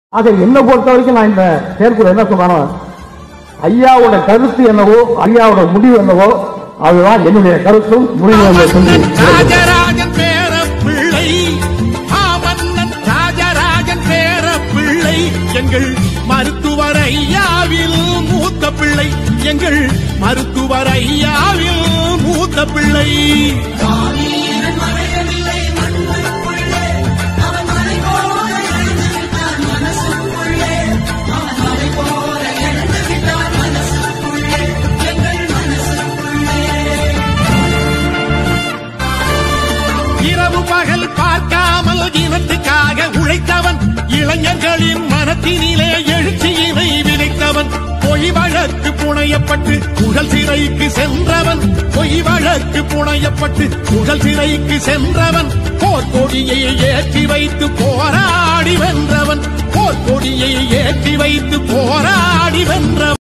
ஆக என்னை பொறுத்த வரைக்கும் நான் இந்த செயற்குழு என்ன சொன்னானோ ஐயாவோட கருத்து என்னவோ ஐயாவோட முடிவு என்னவோ அதுதான் என்னுடைய கருத்தும் முடிவு என்று சொல்லி ராஜராஜன் பேர பிள்ளை ஆமன்னன் ராஜராஜன் பேர பிள்ளை எங்கள் மருத்துவர் ஐயாவில் மூத்த பிள்ளை எங்கள் மருத்துவர் ஐயாவில் மூத்த பிள்ளை இரவு பகல் பார்க்காமல் இனத்துக்காக உழைத்தவன் இளைஞர்களின் மனத்தினிலே எழுச்சியினை விதைத்தவன் பொய் வழக்கு புனையப்பட்டு புகழ் சிறைக்கு சென்றவன் பொய் வழக்கு புனையப்பட்டு புகழ் சிறைக்கு சென்றவன் போர்க்கொடியை ஏற்றி வைத்து போராடி வென்றவன் போர்க்கொடியை ஏற்றி வைத்து போராடி